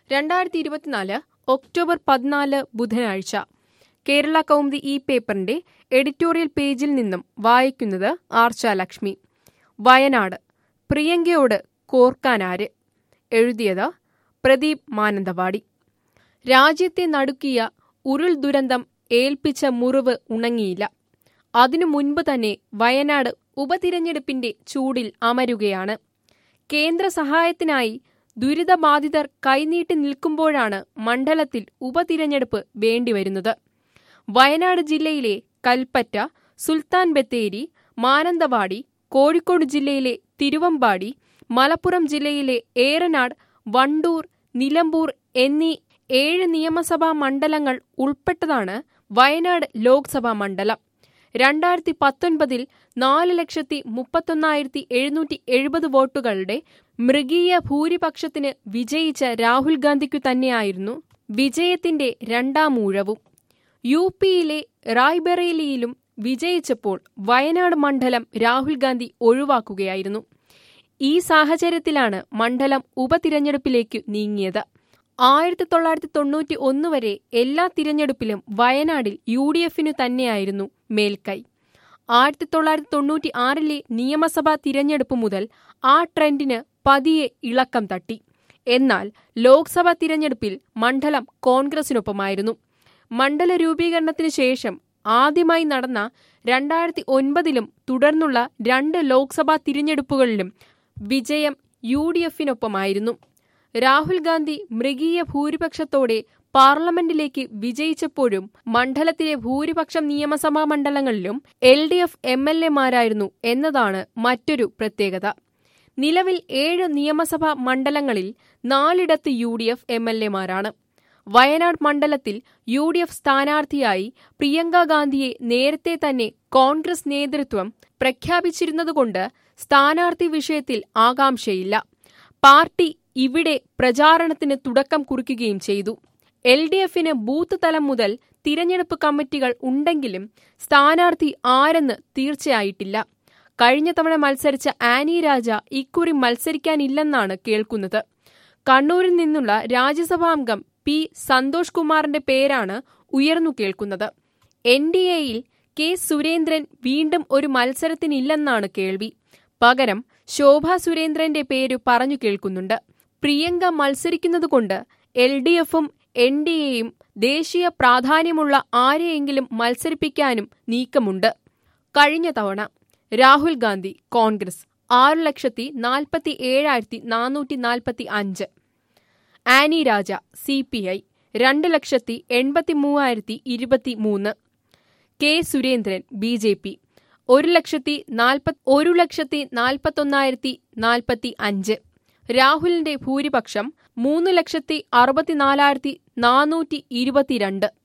രണ്ടായിരത്തി ഇരുപത്തിനാല് ഒക്ടോബർ പതിനാല് ബുധനാഴ്ച കേരള കൗമുദി ഈ പേപ്പറിന്റെ എഡിറ്റോറിയൽ പേജിൽ നിന്നും വായിക്കുന്നത് ആർച്ച ലക്ഷ്മി വയനാട് പ്രിയങ്കയോട് കോർക്കാനാര് എഴുതിയത് പ്രദീപ് മാനന്തവാടി രാജ്യത്തെ നടുക്കിയ ഉരുൾ ദുരന്തം ഏൽപ്പിച്ച മുറിവ് ഉണങ്ങിയില്ല അതിനു മുൻപ് തന്നെ വയനാട് ഉപതിരഞ്ഞെടുപ്പിന്റെ ചൂടിൽ അമരുകയാണ് കേന്ദ്ര സഹായത്തിനായി ദുരിതബാധിതർ കൈനീട്ടി നിൽക്കുമ്പോഴാണ് മണ്ഡലത്തിൽ ഉപതിരഞ്ഞെടുപ്പ് വേണ്ടിവരുന്നത് വയനാട് ജില്ലയിലെ കൽപ്പറ്റ സുൽത്താൻ ബത്തേരി മാനന്തവാടി കോഴിക്കോട് ജില്ലയിലെ തിരുവമ്പാടി മലപ്പുറം ജില്ലയിലെ ഏറനാട് വണ്ടൂർ നിലമ്പൂർ എന്നീ ഏഴ് നിയമസഭാ മണ്ഡലങ്ങൾ ഉൾപ്പെട്ടതാണ് വയനാട് ലോക്സഭാ മണ്ഡലം രണ്ടായിരത്തി പത്തൊൻപതിൽ നാല് ലക്ഷത്തി മുപ്പത്തൊന്നായിരത്തി എഴുന്നൂറ്റി എഴുപത് വോട്ടുകളുടെ മൃഗീയ ഭൂരിപക്ഷത്തിന് വിജയിച്ച രാഹുൽ ഗാന്ധിക്കു തന്നെയായിരുന്നു വിജയത്തിന്റെ രണ്ടാം ഊഴവും യു പിയിലെ റായ്ബറേലിയിലും വിജയിച്ചപ്പോൾ വയനാട് മണ്ഡലം രാഹുൽ ഗാന്ധി ഒഴിവാക്കുകയായിരുന്നു ഈ സാഹചര്യത്തിലാണ് മണ്ഡലം ഉപതിരഞ്ഞെടുപ്പിലേക്ക് നീങ്ങിയത് ആയിരത്തി തൊള്ളായിരത്തി തൊണ്ണൂറ്റി ഒന്ന് വരെ എല്ലാ തിരഞ്ഞെടുപ്പിലും വയനാടിൽ യു ഡി എഫിനു തന്നെയായിരുന്നു മേൽക്കൈ ആയിരത്തി തൊള്ളായിരത്തി തൊണ്ണൂറ്റി ആറിലെ നിയമസഭാ തിരഞ്ഞെടുപ്പ് മുതൽ ആ ട്രെൻഡിന് പതിയെ ഇളക്കം തട്ടി എന്നാൽ ലോക്സഭാ തിരഞ്ഞെടുപ്പിൽ മണ്ഡലം കോൺഗ്രസിനൊപ്പമായിരുന്നു മണ്ഡല രൂപീകരണത്തിന് ശേഷം ആദ്യമായി നടന്ന രണ്ടായിരത്തി ഒൻപതിലും തുടർന്നുള്ള രണ്ട് ലോക്സഭാ തിരഞ്ഞെടുപ്പുകളിലും വിജയം യു ഡി എഫിനൊപ്പമായിരുന്നു രാഹുൽ ഗാന്ധി മൃഗീയ ഭൂരിപക്ഷത്തോടെ പാർലമെന്റിലേക്ക് വിജയിച്ചപ്പോഴും മണ്ഡലത്തിലെ ഭൂരിപക്ഷം നിയമസഭാ മണ്ഡലങ്ങളിലും L D F M L എമാരായിരുന്നു എന്നതാണ് മറ്റൊരു പ്രത്യേകത നിലവിൽ ഏഴ് നിയമസഭാ മണ്ഡലങ്ങളിൽ നാലിടത്ത് U D F M L എമാരാണ് വയനാട് മണ്ഡലത്തിൽ യു ഡി എഫ് സ്ഥാനാർത്ഥിയായി പ്രിയങ്ക ഗാന്ധിയെ നേരത്തെ തന്നെ കോൺഗ്രസ് നേതൃത്വം പ്രഖ്യാപിച്ചിരുന്നതുകൊണ്ട് സ്ഥാനാർത്ഥി വിഷയത്തിൽ ആകാംക്ഷയില്ല പാർട്ടി ഇവിടെ പ്രചാരണത്തിന് തുടക്കം കുറിക്കുകയും ചെയ്തു എൽ ഡി എഫിന് ബൂത്ത് തലം മുതൽ തിരഞ്ഞെടുപ്പ് കമ്മിറ്റികൾ ഉണ്ടെങ്കിലും സ്ഥാനാർത്ഥി ആരെന്ന് തീർച്ചയായിട്ടില്ല കഴിഞ്ഞ തവണ മത്സരിച്ച ആനി രാജ ഇക്കുറി മത്സരിക്കാനില്ലെന്നാണ് കേൾക്കുന്നത് കണ്ണൂരിൽ നിന്നുള്ള രാജ്യസഭാംഗം പി സന്തോഷ് കുമാറിന്റെ പേരാണ് ഉയർന്നു കേൾക്കുന്നത് എൻ ഡി എയിൽ കെ സുരേന്ദ്രൻ വീണ്ടും ഒരു മത്സരത്തിനില്ലെന്നാണ് കേൾവി പകരം ശോഭ സുരേന്ദ്രന്റെ പേര് പറഞ്ഞു കേൾക്കുന്നുണ്ട് പ്രിയങ്ക മത്സരിക്കുന്നതുകൊണ്ട് എൽ ഡി എഫും എൻ ഡി എയും ദേശീയ പ്രാധാന്യമുള്ള ആരെയെങ്കിലും മത്സരിപ്പിക്കാനും നീക്കമുണ്ട് കഴിഞ്ഞ തവണ രാഹുൽ ഗാന്ധി കോൺഗ്രസ് ആറ് ലക്ഷത്തി നാൽപ്പത്തി ഏഴായിരത്തി നാനൂറ്റി നാൽപ്പത്തി അഞ്ച് Annie Raja C P I രണ്ട് ലക്ഷത്തി എൺപത്തി മൂവായിരത്തി ഇരുപത്തി മൂന്ന് K Surendran B J P ഒരു ലക്ഷത്തി നാൽപ്പത്തി ഒരു ലക്ഷത്തി നാൽപ്പത്തൊന്നായിരത്തി നാൽപ്പത്തി അഞ്ച് രാഹുലിന്റെ ഭൂരിപക്ഷം മൂന്ന് ലക്ഷത്തി അറുപത്തിനാലായിരത്തി നാനൂറ്റി ഇരുപത്തിരണ്ട്